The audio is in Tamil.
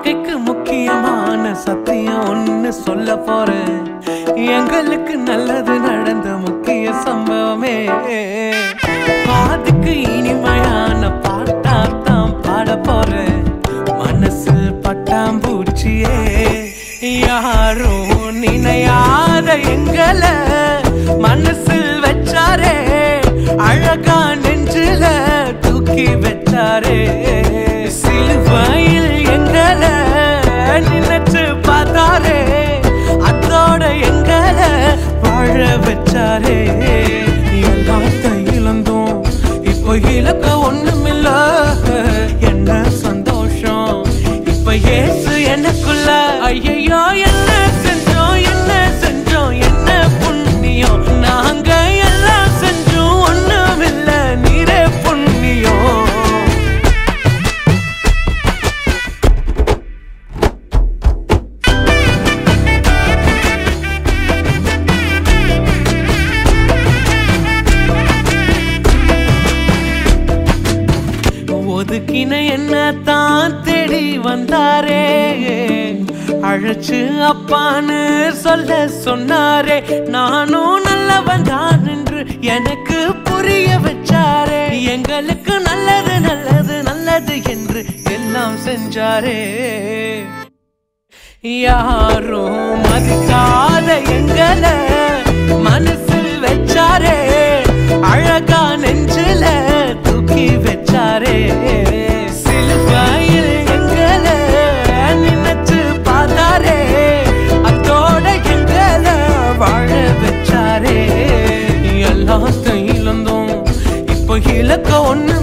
வாழ்க்கைக்கு முக்கியமான சத்தியம் ஒண்ணு சொல்ல போறேன் எங்களுக்கு நல்லது நடந்த முக்கிய சம்பவமே பாதுக்கு இனிமையான பாட்டா தான் பாட போறேன் மனசு பட்டாம்பூச்சியே யாரும் நினையாத எங்களை மனசில் வச்சாரே அழகா நெஞ்சில தூக்கி வச்சாரே சிலுவையில் எங்களை நினைச்சு பார்த்தாரே அதோட எங்களை வாழ வச்சாரே எல்லாத்தையும் இழந்தோம் இப்போ இலக்க ஒண்ணுமில்ல என்ன சந்தோஷம் இப்ப ஏசு எனக்குள்ள ஐயோ என்ன செஞ்சோம் என்ன செஞ்சோம் என்ன புண்ணியம் நாங்க எல்லாம் செஞ்சோம் ஒண்ணுமில்ல நீரே புண்ணியம் ஒதுக்கின என்ன தான் தேடி வந்தாரே அழைச்சு அப்பான்னு சொல்ல சொன்னாரே நானும் நல்லவன் தான் என்று எனக்கு புரிய வச்சாரே எங்களுக்கு நல்லது நல்லது நல்லது என்று எல்லாம் செஞ்சாரே யாரும் மதிக்காத எங்களை மனசில் வச்சாரே அழகா நெஞ்சில தூக்கி வச்சாரே சிலுவையில் எங்களை நினைச்சு பார்த்தாரே அதோட எங்களை வாழ வச்சாரே எல்லாத்தையும் இழந்தோம் இப்போ இலக்க ஒண்ணு